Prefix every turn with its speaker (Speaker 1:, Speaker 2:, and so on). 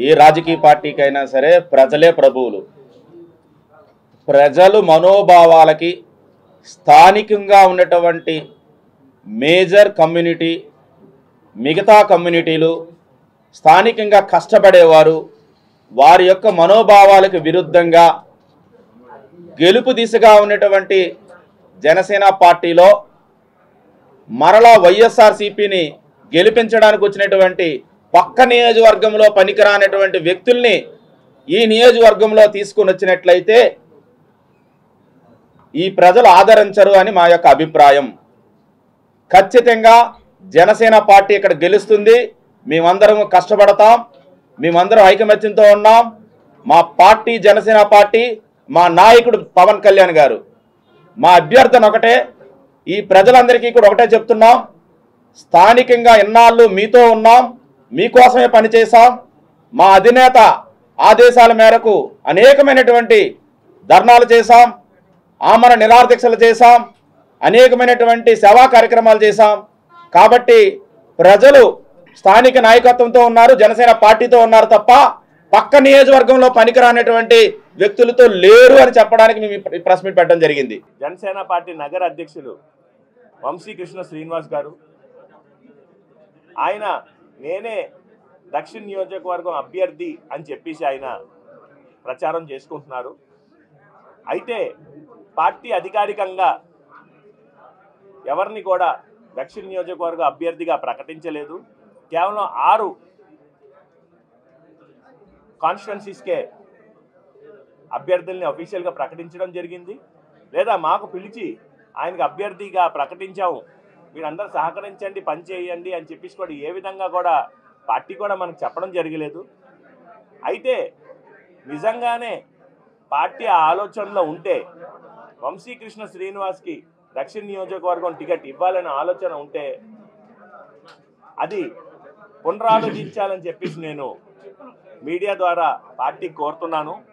Speaker 1: ఏ రాజకీయ పార్టీకైనా సరే ప్రజలే ప్రభువులు ప్రజలు మనోభావాలకి స్థానికంగా ఉన్నటువంటి మేజర్ కమ్యూనిటీ మిగతా కమ్యూనిటీలు స్థానికంగా కష్టపడేవారు వారి యొక్క మనోభావాలకు విరుద్ధంగా గెలుపు దిశగా ఉన్నటువంటి జనసేన పార్టీలో మరలా వైఎస్ఆర్సీపీని గెలిపించడానికి వచ్చినటువంటి పక్క నియోజకవర్గంలో పనికిరానటువంటి వ్యక్తుల్ని ఈ నియోజకవర్గంలో తీసుకుని వచ్చినట్లయితే ఈ ప్రజలు ఆదరించరు అని మా యొక్క అభిప్రాయం ఖచ్చితంగా జనసేన పార్టీ ఇక్కడ గెలుస్తుంది మేమందరం కష్టపడతాం మేమందరం ఐకమత్యంతో ఉన్నాం మా పార్టీ జనసేన పార్టీ మా నాయకుడు పవన్ కళ్యాణ్ గారు మా అభ్యర్థన ఒకటే ఈ ప్రజలందరికీ కూడా ఒకటే చెప్తున్నాం స్థానికంగా ఇన్నాళ్ళు మీతో ఉన్నాం మీకోసమే పనిచేశాం మా అధినేత ఆదేశాల మేరకు అనేకమైనటువంటి ధర్నాలు చేశాం ఆమరణ నిరాదీక్షలు చేశాం అనేకమైనటువంటి సేవా కార్యక్రమాలు చేశాం కాబట్టి ప్రజలు స్థానిక నాయకత్వంతో ఉన్నారు జనసేన పార్టీతో ఉన్నారు తప్ప పక్క నియోజకవర్గంలో పనికిరానటువంటి వ్యక్తులతో లేరు అని చెప్పడానికి మేము ఈ ప్రెస్ మీట్ పెట్టడం జరిగింది
Speaker 2: జనసేన పార్టీ నగర అధ్యక్షులు వంశీకృష్ణ శ్రీనివాస్ గారు ఆయన నేనే దక్షిణ నియోజకవర్గం అభ్యర్థి అని చెప్పేసి ఆయన ప్రచారం చేసుకుంటున్నారు అయితే పార్టీ అధికారికంగా ఎవరిని కూడా దక్షిణ నియోజకవర్గ అభ్యర్థిగా ప్రకటించలేదు కేవలం ఆరు కాన్స్టిట్యున్సీస్కే అభ్యర్థుల్ని అఫీషియల్గా ప్రకటించడం జరిగింది లేదా మాకు పిలిచి ఆయనకు అభ్యర్థిగా ప్రకటించాము మీరందరూ సహకరించండి పని చేయండి అని చెప్పేసి కూడా ఏ విధంగా కూడా పార్టీ కూడా మనకు చెప్పడం జరగలేదు అయితే నిజంగానే పార్టీ ఆ ఆలోచనలో ఉంటే వంశీకృష్ణ శ్రీనివాస్కి దక్షిణ నియోజకవర్గం టికెట్ ఇవ్వాలనే ఆలోచన ఉంటే అది పునరాలోచించాలని చెప్పేసి నేను మీడియా ద్వారా పార్టీకి కోరుతున్నాను